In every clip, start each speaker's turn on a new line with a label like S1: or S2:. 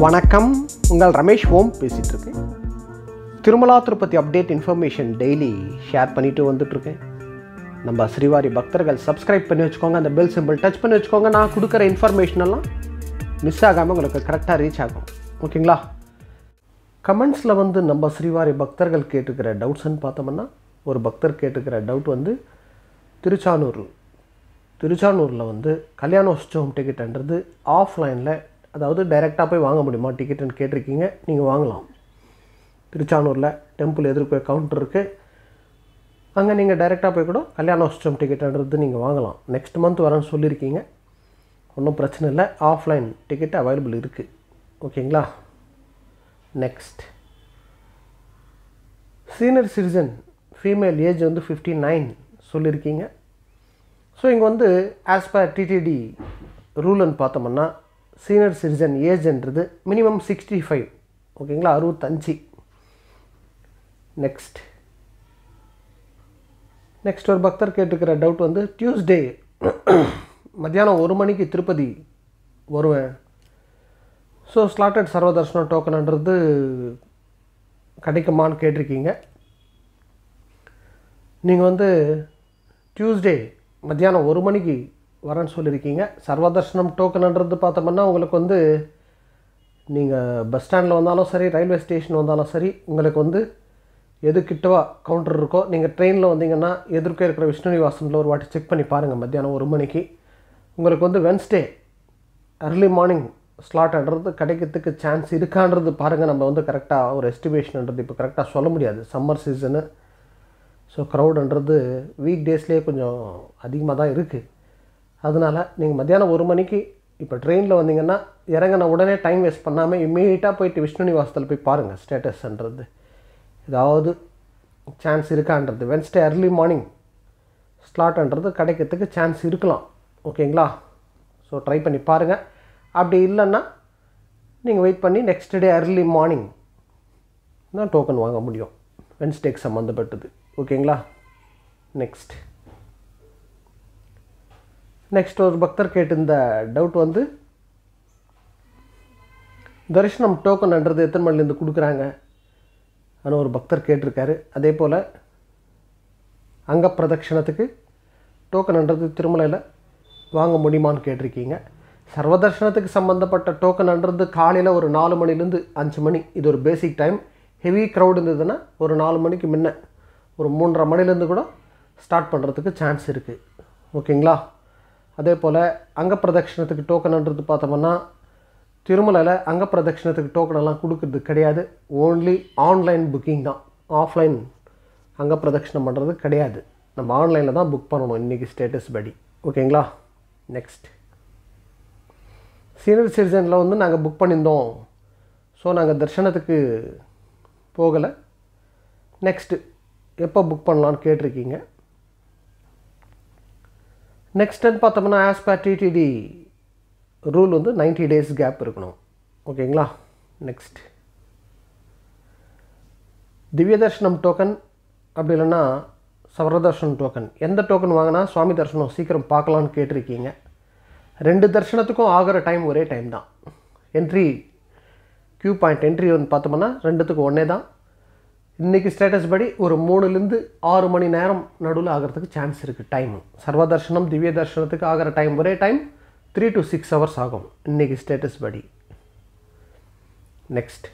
S1: வணக்கம் உங்கள் ரமேஷ் ஓம் பேசிகிட்டு இருக்கேன் Tirumala Tirupati update information daily share பண்ணிட்டு வந்துட்டுருக்கேன் நம்ம ஸ்ரீவாரி பக்தர்கள் சப்ஸ்கிரைப் பண்ணி வச்சுக்கோங்க அந்த பெல் சிம்பிள் டச் பண்ணி வச்சுக்கோங்க நான் கொடுக்குற இன்ஃபர்மேஷன் எல்லாம் மிஸ் ஆகாமல் உங்களுக்கு கரெக்டாக ரீச் ஆகும் ஓகேங்களா கமெண்ட்ஸில் வந்து நம்ம ஸ்ரீவாரி பக்தர்கள் கேட்டுக்கிற டவுட்ஸ்ன்னு பார்த்தோம்னா ஒரு பக்தர் கேட்டுக்கிற டவுட் வந்து திருச்சானூர் திருச்சானூரில் வந்து கல்யாணோற்சவம் டிக்கெட்ன்றது ஆஃப்லைனில் அதாவது டைரெக்டாக போய் வாங்க முடியுமா டிக்கெட்டுன்னு கேட்டிருக்கீங்க நீங்கள் வாங்கலாம் திருச்சானூரில் டெம்பிள் எதிர்ப்பு கவுண்டர் இருக்குது அங்கே நீங்கள் டைரெக்டாக போய் கூட கல்யாணோற்சவம் டிக்கெட்ன்றது நீங்கள் வாங்கலாம் நெக்ஸ்ட் மந்த் வரேன்னு சொல்லியிருக்கீங்க ஒன்றும் பிரச்சனை இல்லை ஆஃப்லைன் டிக்கெட் அவைலபிள் இருக்குது ஓகேங்களா next senior citizen female age வந்து ஃபிஃப்டி நைன் சொல்லியிருக்கீங்க ஸோ இங்கே வந்து ஆஸ் பர் டிடிடி ரூல்னு பார்த்தோம்னா சீனியர் சிட்டிசன் ஏஜ்ன்றது மினிமம் சிக்ஸ்டி ஃபைவ் ஓகேங்களா அறுபத்தஞ்சு நெக்ஸ்ட் நெக்ஸ்ட் ஒரு பக்தர் கேட்டுக்கிற டவுட் வந்து டியூஸ்டே மத்தியானம் ஒரு மணிக்கு திருப்பதி வருவேன் ஸோ ஸ்லாட்டட் சர்வதர்ஷனம் டோக்கன்ன்றது கிடைக்குமான்னு கேட்டிருக்கீங்க நீங்கள் வந்து டியூஸ்டே மத்தியானம் ஒரு மணிக்கு வரேன்னு சொல்லியிருக்கீங்க சர்வதர்ஷனம் டோக்கன்ன்றது பார்த்தோம்னா உங்களுக்கு வந்து நீங்கள் பஸ் ஸ்டாண்டில் வந்தாலும் சரி ரயில்வே ஸ்டேஷன் வந்தாலும் சரி உங்களுக்கு வந்து எது கிட்டவா கவுண்டர் இருக்கோ நீங்கள் ட்ரெயினில் வந்தீங்கன்னா எதிர்க்க இருக்கிற விஷ்ணு நிவாசனில் ஒரு வாட்டி செக் பண்ணி பாருங்கள் மத்தியானம் ஒரு மணிக்கு உங்களுக்கு வந்து வென்ஸ்டே அர்லி மார்னிங் ஸ்லாட்ன்றது கிடைக்கிறதுக்கு சான்ஸ் இருக்கான்றது பாருங்கள் நம்ம வந்து கரெக்டாக ஒரு எஸ்டிமேஷன்ன்றது இப்போ கரெக்டாக சொல்ல முடியாது சம்மர் சீசனு ஸோ க்ரௌடுன்றது வீக் டேஸ்லேயே கொஞ்சம் அதிகமாக தான் இருக்குது அதனால் நீங்கள் மத்தியானம் ஒரு மணிக்கு இப்போ ட்ரெயினில் வந்தீங்கன்னா இறங்கின உடனே டைம் வேஸ்ட் பண்ணாமல் இம்மீடியட்டாக போயிட்டு விஷ்ணு நிவாசத்தில் போய் பாருங்கள் ஸ்டேட்டஸ்ன்றது ஏதாவது சான்ஸ் இருக்கான்றது வென்ஸ்டே அர்லி மார்னிங் ஸ்லாட்ன்றது கிடைக்கிறதுக்கு சான்ஸ் இருக்கலாம் ஓகேங்களா ஸோ ட்ரை பண்ணி பாருங்கள் அப்படி இல்லைன்னா நீங்கள் வெயிட் பண்ணி நெக்ஸ்ட் டே அர்லி மார்னிங் தான் டோக்கன் வாங்க முடியும் வென்ஸ்டேக்கு சம்மந்தப்பட்டது ஓகேங்களா நெக்ஸ்ட் நெக்ஸ்ட் ஒரு பக்தர் கேட்டிருந்த டவுட் வந்து தரிசனம் டோக்கன்ன்றது எத்தனை மணிலேருந்து கொடுக்குறாங்க ஆனால் ஒரு பக்தர் கேட்டிருக்காரு அதே போல் அங்க பிரதட்சணத்துக்கு டோக்கன்ன்றது திருமலையில் வாங்க முடியுமான்னு கேட்டிருக்கீங்க சர்வதர்ஷனத்துக்கு சம்மந்தப்பட்ட டோக்கன்ன்றது காலையில் ஒரு நாலு மணிலேருந்து அஞ்சு மணி இது ஒரு பேசிக் டைம் ஹெவி க்ரௌட் இருந்ததுன்னா ஒரு நாலு மணிக்கு முன்ன ஒரு மூன்றரை மணிலேருந்து கூட ஸ்டார்ட் பண்ணுறதுக்கு சான்ஸ் இருக்குது ஓகேங்களா அதே போல் அங்க பிரதட்சணத்துக்கு டோக்கன்ன்றது பார்த்தோம்னா திருமலையில் அங்க பிரதட்சணத்துக்கு டோக்கன் எல்லாம் கொடுக்கறது கிடையாது ஓன்லி ஆன்லைன் புக்கிங் தான் ஆஃப்லைன் அங்க பிரதட்சணம் பண்ணுறது கிடையாது நம்ம ஆன்லைனில் தான் புக் பண்ணணும் இன்றைக்கி ஸ்டேட்டஸ் படி ஓகேங்களா நெக்ஸ்ட் சீனியர் சிட்டிசனில் வந்து நாங்கள் புக் பண்ணியிருந்தோம் ஸோ நாங்கள் தர்ஷனத்துக்கு போகலை நெக்ஸ்ட்டு எப்போ புக் பண்ணலான்னு கேட்டிருக்கீங்க நெக்ஸ்ட்டுன்னு பார்த்தோம்னா ஆஸ் பர் டிடிடி ரூல் வந்து 90 டேஸ் கேப் இருக்கணும் ஓகேங்களா நெக்ஸ்ட் திவ்ய தர்ஷனம் டோக்கன் அப்படி இல்லைன்னா சவரதர்ஷனம் டோக்கன் எந்த டோக்கன் வாங்கினா சுவாமி தரிசனம் சீக்கிரம் பார்க்கலான்னு கேட்டிருக்கீங்க ரெண்டு தரிசனத்துக்கும் ஆகிற டைம் ஒரே டைம் தான் என்ட்ரி க்யூ பாயிண்ட் என்ட்ரி வந்து பார்த்தோம்னா ரெண்டுத்துக்கும் ஒன்றே தான் இன்றைக்கி ஸ்டேட்டஸ் படி ஒரு மூணுலேருந்து ஆறு மணி நேரம் நடுவில் ஆகிறதுக்கு சான்ஸ் இருக்குது டைம் சர்வதர்ஷனம் திவ்ய தர்ஷனத்துக்கு ஆகிற டைம் ஒரே time three to six hours ஆகும் இன்றைக்கி ஸ்டேட்டஸ் படி நெக்ஸ்ட்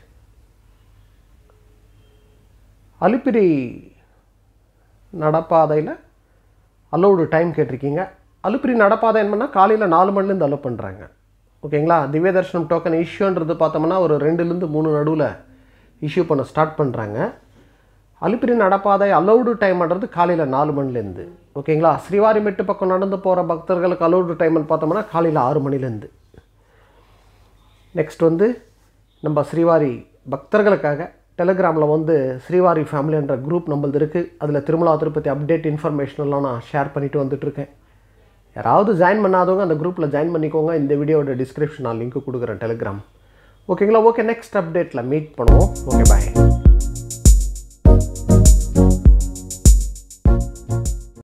S1: அலிப்பிரி நடப்பாதையில் அலோடு டைம் கேட்டிருக்கீங்க அலுப்பிரி நடப்பாதை என்னன்னா காலையில் நாலு மணிலேருந்து அலோவ் பண்ணுறாங்க ஓகேங்களா திவ்ய தர்ஷனம் டோக்கன் இஷ்யூன்றது பார்த்தோம்னா ஒரு ரெண்டுலேருந்து மூணு நடுவில் இஷ்யூ பண்ண ஸ்டார்ட் பண்ணுறாங்க அலுப்பிரி நடப்பாதை அலௌடு டைம்ன்றது காலையில் நாலு மணிலேருந்து ஓகேங்களா ஸ்ரீவாரிமெட்டு பக்கம் நடந்து போகிற பக்தர்களுக்கு அலௌடு டைம்னு பார்த்தோம்னா காலையில் ஆறு மணிலேருந்து நெக்ஸ்ட் வந்து நம்ம ஸ்ரீவாரி பக்தர்களுக்காக டெலிகிராமில் வந்து ஸ்ரீவாரி ஃபேமிலின்ற குரூப் நம்மளது இருக்குது அதில் திருமலா திருப்பதி அப்டேட் இன்ஃபர்மேஷன் எல்லாம் நான் ஷேர் பண்ணிட்டு வந்துட்டுருக்கேன் யாராவது ஜாயின் பண்ணாதவங்க அந்த குரூப்பில் ஜாயின் பண்ணிக்கோங்க இந்த வீடியோட டிஸ்கிரிப்ஷன் நான் லிங்க் கொடுக்குறேன் டெலிகிராம் ஓகேங்களா ஓகே நெக்ஸ்ட் அப்டேட்டில் மீட் பண்ணுவோம் ஓகே பாய்